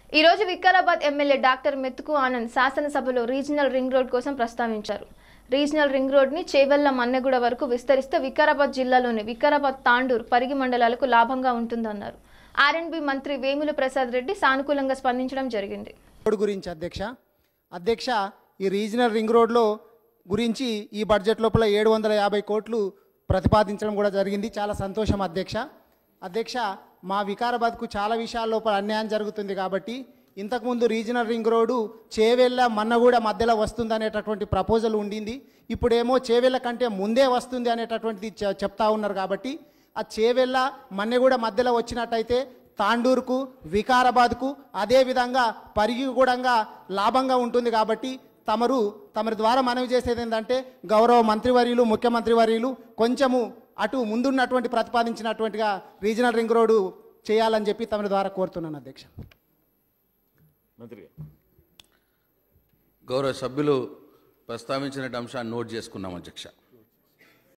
ఈ రోజు Vikarabad MLA doctor మెతుకు ఆనంద్ శాసనసభలో రీజనల్ రింగ్ రోడ్ కోసం ప్రస్తావించారు రీజనల్ రింగ్ రోడ్ ని చేవెళ్ల మన్నెగూడ వరకు విస్తరిస్తే వికారాబాద్ జిల్లాలోని వికారాబాద్ తాండూర్ పరిగి మండలాలకు లాభంగా ఉంటుందన్నారు ఆర్ఎండ్బి మంత్రి వేముల ప్రసాద్ రెడ్డి సానుకూలంగా స్పందించడం జరిగింది రోడ్ గురించి అధ్యక్ష అధ్యక్ష ఈ రీజనల్ రింగ్ రోడ్లో గురించి ఈ బడ్జెట్ లోపల ఏడు వందల యాభై కోట్లు ప్రతిపాదించడం కూడా జరిగింది చాలా సంతోషం అధ్యక్ష అధ్యక్ష మా వికారాబాద్కు చాలా విషయాల లోపల అన్యాయం జరుగుతుంది కాబట్టి ఇంతకుముందు regional ring road Chevella Mannaguda మధ్యలో వస్తుంది అనేటటువంటి ప్రపోజల్ ఉండింది ఇప్పుడేమో చేవెళ్ళ కంటే ముందే వస్తుంది అనేటటువంటిది చె- చెప్తా ఉన్నారు కాబట్టి ఆ చేవెళ్ళ మన్నెగూడ మధ్యలో వచ్చినట్టయితే తాండూరుకు వికారాబాద్కు అదేవిధంగా పరిగిగూడంగా లాభంగా ఉంటుంది కాబట్టి తమరు తమరి ద్వారా మనవి చేసేది ఏంటంటే గౌరవ మంత్రివర్యులు ముఖ్యమంత్రి వర్యులు కొంచెము అటు ముందున్నటువంటి ప్రతిపాదించినటువంటిగా రీజనల్ రింగ్ రోడ్డు చేయాలని చెప్పి తమరి ద్వారా కోరుతున్నాను అధ్యక్ష మంత్రి గారు. గౌరవ సభ్యులు ప్రస్తావించిన అంశాన్ని నోట్ చేసుకున్నాం అధ్యక్ష